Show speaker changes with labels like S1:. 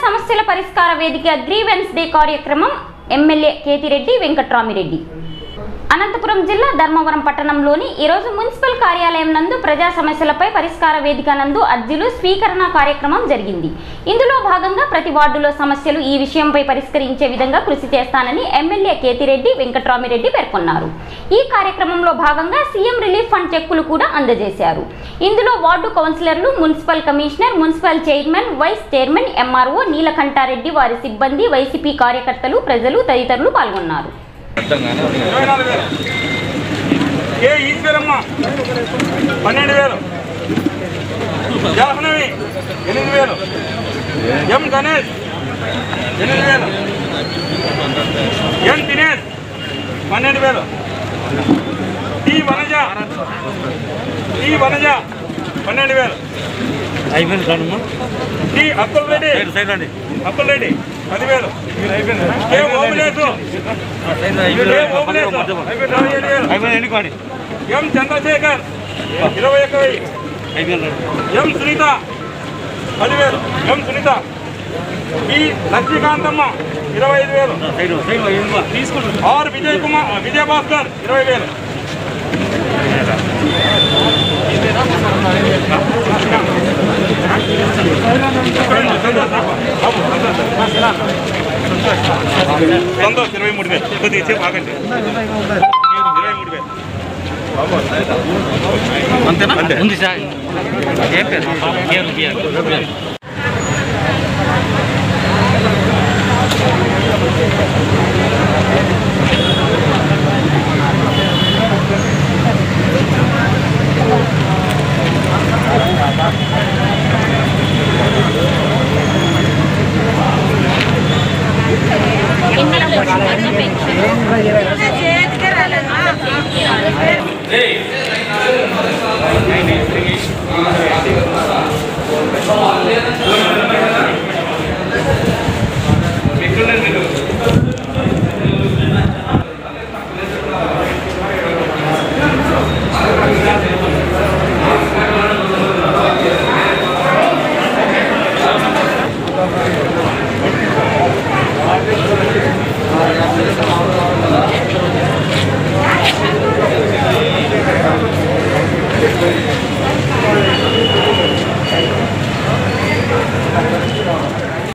S1: సమస్యల పరిష్కార వేదిక గ్రీవెన్స్ డే కార్యక్రమం ఎమ్మెల్యే కేతిరెడ్డి వెంకట్రామిరెడ్డి అనంతపురం జిల్లా ధర్మవరం పట్టణంలోని ఈరోజు మున్సిపల్ కార్యాలయం నందు ప్రజా సమస్యలపై పరిష్కార వేదిక నందు అర్జీలు స్వీకరణ కార్యక్రమం జరిగింది ఇందులో భాగంగా ప్రతి వార్డులో సమస్యలు ఈ విషయంపై పరిష్కరించే విధంగా కృషి చేస్తానని ఎమ్మెల్యే కేతిరెడ్డి వెంకట్రామిరెడ్డి పేర్కొన్నారు ఈ కార్యక్రమంలో భాగంగా సీఎం రిలీఫ్ ఫండ్ చెక్కులు కూడా అందజేశారు ఇందులో వార్డు కౌన్సిలర్లు municipal commissioner municipal chairman vice chairman MRO Neelakantha Reddy వారి సిబ్బంది వైసీపీ కార్యకర్తలు ప్రజలు తదితరులు పాల్గొన్నారు
S2: ఇరవై నాలుగు వేలు ఏ ఈశ్వరమ్మ పన్నెండు వేలు జాహ్నవి ఎనిమిది వేలు ఎం గణేష్ ఎనిమిది వేలు ఎన్ దినేష్ పన్నెండు వేలు టి వనజ టి వనజ పన్నెండు వేలు
S3: అయిపోయింది రండమ్మా
S2: టి అప్పుల్ రెడ్డి
S3: సైడ్ సైడ్ రండి
S2: అప్పుల్ రెడ్డి పదివేలు కే ఓబులేసు కే ఓబులేసు ఇరవై ఏడు వేలు
S3: అయిపోయింది ఎన్నుకోండి
S2: ఎం చంద్రశేఖర్ ఇరవై ఒక్క వెయ్యి
S3: అయిపోయింది రండి
S2: ఎం సునీత పదివేలు ఎం సునీత బి లక్ష్మీకాంతమ్మ ఇరవై ఐదు వేలు
S3: సైడ్ సైడ్ ఎన్నుకో తీసుకోండి
S2: ఆర్ విజయ్ కుమార్ విజయ్ భాస్కర్ ఇరవై వేలు సంతోష్ ఇరవై మూడు వేలు కొద్దిగా సేపు ఆగండి ఇరవై మూడు వేలు
S3: అంతేనా ఉంది సార్ ఏం పేరు